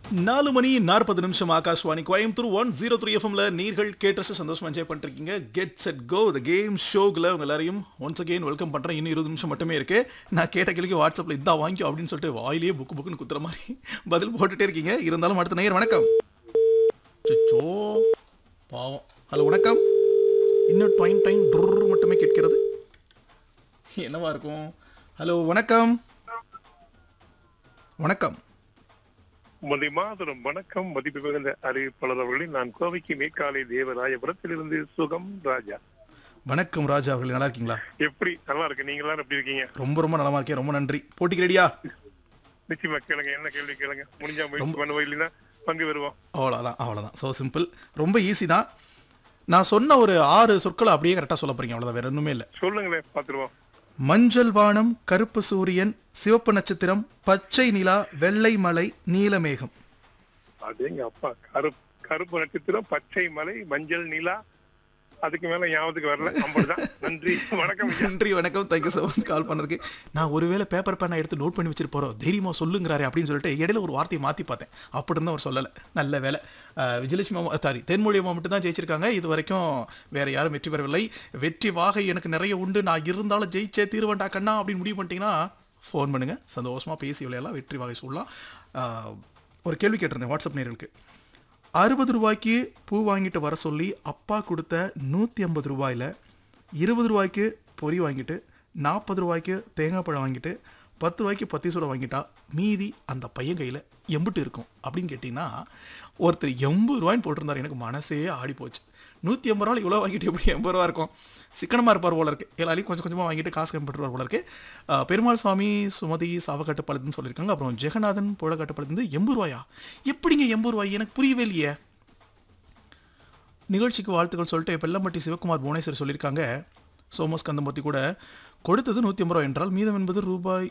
நாலு மணி நாற்பது நிமிஷம் Akashvani Coimbatore one zero three எஃப்எம்ல நீர்கள் கேட்டு சந்தோஷமா என்ஜாய் பண்ணிருக்கீங்க get set go the game ஷோக்குள்ள உங்க எல்லாரையும் ஒன்ஸ் அகெயின் வெல்கம் பண்றேன் இன்னும் இருபது நிமிஷம் மட்டுமே இருக்கு நான் கேட்ட கேள்விக்கு வாட்ஸ்அப்ல இதா வாங்கிக்கோ அப்படின்னு சொல்லிட்டு வாயிலேயே புக்கு புக்குன்னு குத்துற மாதிரி பதில் போட்டுட்டே இருக்கீங்க இருந்தாலும் அடுத்த நேயர் வணக்கம் சுச்சோ பாவம் ஹலோ வணக்கம் இன்னும் டைம் டைம் டுர் மட்டுமே கேட்கிறது என்னவா இருக்கும் ஹலோ வணக்கம் வணக்கம் மதி மாதரம் வணக்கம் மதிப்பு மிகுந்த அறிவிப்பாளர் அவர்களே நான் கோவைக்கு மேற்காலை தேவராயபுரத்திலிருந்து சுகம் ராஜா வணக்கம் ராஜா அவர்கள் நல்லா இருக்கீங்களா எப்படி நல்லா இருக்கு நீங்க எல்லாரும் எப்படி இருக்கீங்க ரொம்ப ரொம்ப நலமா இருக்கேன் ரொம்ப நன்றி போட்டிக்கு ரெடியா நிச்சயமா கேளுங்க என்ன கேள்வி கேளுங்க முடிஞ்சா முயற்சி பண்ணுவோம் இல்லைன்னா பங்கு வருவோம் அவ்வளோதான் அவ்வளோதான் ஸோ சிம்பிள் ரொம்ப ஈஸி தான் நான் சொன்ன ஒரு ஆறு சொற்களை அப்படியே கரெக்டாக சொல்ல போறீங்க அவ்வளோதான் வேற ஒன்றுமே இல்லை சொல்லுங்களேன் பாத்துருவோம் மஞ்சள் வானம் கருப்பு சூரியன் சிவப்பு நட்சத்திரம் பச்சை நிலா வெள்ளை மலை நீலமேகம் அதேங்க அப்பா கருப்பு கருப்பு நட்சத்திரம் பச்சை மலை மஞ்சள் நிலா அதுக்கு மேல ஞாபகத்துக்கு வரல அம்பதுதான் நன்றி வணக்கம் ஐயா. நன்றி வணக்கம் தேங்க்யூ ஸோ மச் கால் பண்ணதுக்கு நான் ஒருவேளை பேப்பர் பேனை எடுத்து நோட் பண்ணி வச்சிட்டு போகிறோம் தைரியமாக சொல்லுங்கிறாரு அப்படின்னு சொல்லிட்டு இடையில ஒரு வார்த்தையை மாற்றி பார்த்தேன் அப்படி இருந்தும் அவர் சொல்லலை நல்ல வேலை அஹ், விஜயலட்சுமி மாமா சாரி தென்மொழி மாமா மட்டும் தான் ஜெயிச்சிருக்காங்க இது வரைக்கும் வேற யாரும் வெற்றி பெறவில்லை வெற்றி வாகை எனக்கு நிறைய உண்டு நான் இருந்தாலும் ஜெயிச்சே தீர்வேண்டா கண்ணா அப்படின்னு முடிவு பண்ணிட்டீங்கன்னா ஃபோன் பண்ணுங்க சந்தோஷமா பேசி விளையாடலாம் வெற்றி வாகை சொல்லலாம் அஹ், ஒரு கேள்வி கேட்டிருந்தேன் வாட்ஸ்அப் நேர்களுக்கு அறுபது ரூபாய்க்கு பூ வாங்கிட்டு வர சொல்லி அப்பா கொடுத்த நூற்றி ஐம்பது ரூபாயில் இருபது ரூபாய்க்கு பொரி வாங்கிட்டு நாற்பது ரூபாய்க்கு தேங்காய் பழம் வாங்கிட்டு பத்து ரூபாய்க்கு பத்தி சூட வாங்கிட்டா மீதி அந்த பையன் கையில் எம்புட்டு இருக்கும் அப்படின்னு கேட்டிங்கன்னா ஒருத்தர் எண்பது ரூபாய்ன்னு போட்டிருந்தார் எனக்கு மனசே ஆடி போச்சு நூற்றி ஐம்பது ரூபாய் இவ்வளோ வாங்கிட்டு எப்படி எண்பது ரூபா இருக்கும் சிக்கனமாக இருப்பார் போல இருக்கு எல்லாரையும் கொஞ்சம் கொஞ்சமாக வாங்கிட்டு காசு கம்பிட்டுருவார் போல இருக்கு அஹ், பெருமாள் சுவாமி சுமதி சாவக்கட்டுப்பாளையத்துன்னு சொல்லியிருக்காங்க அப்புறம் ஜெகநாதன் புழக்கட்டுப்பாளையத்துலேருந்து எண்பது ரூபாயா எப்படிங்க எண்பது ரூபாய் எனக்கு புரியவே இல்லையே நிகழ்ச்சிக்கு வாழ்த்துக்கள் சொல்லிட்டு பெல்லம்பட்டி சிவகுமார் புவனேஸ்வர் சொல்லியிருக்காங்க சோமஸ் கந்தமூர்த்தி கூட கொடுத்தது நூற்றி ஐம்பது ரூபாய் என்றால் மீதம் என்பது ரூபாய்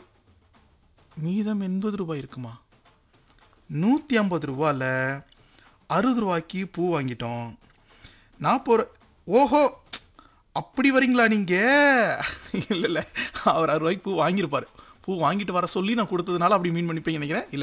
மீதம் எண்பது ரூபாய் இருக்குமா நூற்றி ஐம்பது ரூபாயில் அறுபது ரூபாய்க்கு பூ வாங்கிட்டோம் நாற்பது ஓஹோ அப்படி வரீங்களா நீங்கள் இல்லை இல்லை அவர் அறுபது ரூபாய்க்கு பூ வாங்கியிருப்பார் பூ வாங்கிட்டு வர சொல்லி நான் கொடுத்ததுனால அப்படி மீன் பண்ணிப்பீங்க நினைக்கிறேன் இல்லை